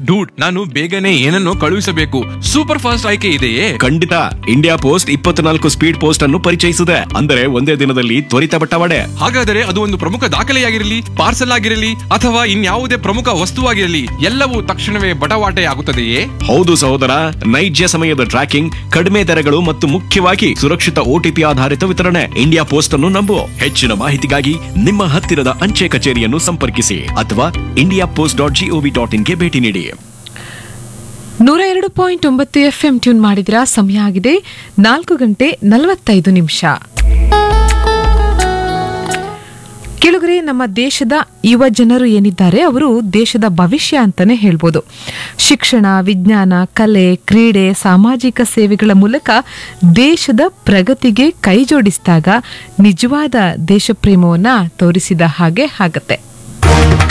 dude ನಾನು ಬೇಗನೆ ಏನನ್ನೋ ಕಳುಹಿಸಬೇಕು ಸೂಪರ್ ಫಾಸ್ಟ್ ಆಯ್ಕೆ ಇದೆಯೇ ಖಂಡಿತ ಇಂಡಿಯಾ ಪೋಸ್ಟ್ ಇಪ್ಪತ್ನಾಲ್ಕು ಸ್ಪೀಡ್ ಪೋಸ್ಟ್ ಅನ್ನು ಪರಿಚಯಿಸಿದೆ ಅಂದರೆ ಒಂದೇ ದಿನದಲ್ಲಿ ತ್ವರಿತ ಬಟ್ಟವಾಡೆ ಹಾಗಾದರೆ ಅದು ಒಂದು ಪ್ರಮುಖ ದಾಖಲೆಯಾಗಿರಲಿ ಪಾರ್ಸಲ್ ಆಗಿರಲಿ ಅಥವಾ ಇನ್ಯಾವುದೇ ಪ್ರಮುಖ ವಸ್ತುವಾಗಿರಲಿ ಎಲ್ಲವೂ ತಕ್ಷಣವೇ ಬಟವಾಟೆ ಆಗುತ್ತದೆಯೇ ಹೌದು ಸಹೋದರ ನೈಜ ಸಮಯದ ಟ್ರ್ಯಾಕಿಂಗ್ ಕಡಿಮೆ ದರಗಳು ಮತ್ತು ಮುಖ್ಯವಾಗಿ ಸುರಕ್ಷಿತ ಓಟಿಪಿ ಆಧಾರಿತ ವಿತರಣೆ ಇಂಡಿಯಾ ಪೋಸ್ಟ್ ಅನ್ನು ನಂಬು ಹೆಚ್ಚಿನ ಮಾಹಿತಿಗಾಗಿ ನಿಮ್ಮ ಹತ್ತಿರದ ಅಂಚೆ ಕಚೇರಿಯನ್ನು ಸಂಪರ್ಕಿಸಿ ಅಥವಾ India post dot GOV dot ಇನ್ಗೆ ಭೇಟಿ ನೀಡಿ ನೂರ ಎರಡು ಪಾಯಿಂಟ್ ಒಂಬತ್ತು ಎಫ್ ಎಂ ಟ್ಯೂನ್ ಮಾಡಿದಿರ ಸಮಯ ಆಗಿದೆ ನಾಲ್ಕು ಗಂಟೆ ನಲವತ್ತೈದು ನಿಮಿಷ ಕೆಳಗರೆ ನಮ್ಮ ದೇಶದ ಯುವ ಜನರು ಏನಿದ್ದಾರೆ ಅವರು ದೇಶದ ಭವಿಷ್ಯ ಅಂತಾನೆ ಹೇಳ್ಬೋದು ಶಿಕ್ಷಣ ವಿಜ್ಞಾನ ಕಲೆ ಕ್ರೀಡೆ ಸಾಮಾಜಿಕ ಸೇವೆಗಳ ಮೂಲಕ ದೇಶದ ಪ್ರಗತಿಗೆ ಕೈ ಜೋಡಿಸಿದಾಗ ನಿಜವಾದ ದೇಶಪ್ರೇಮವನ್ನ ತೋರಿಸಿದ ಹಾಗೆ ಆಗತ್ತೆ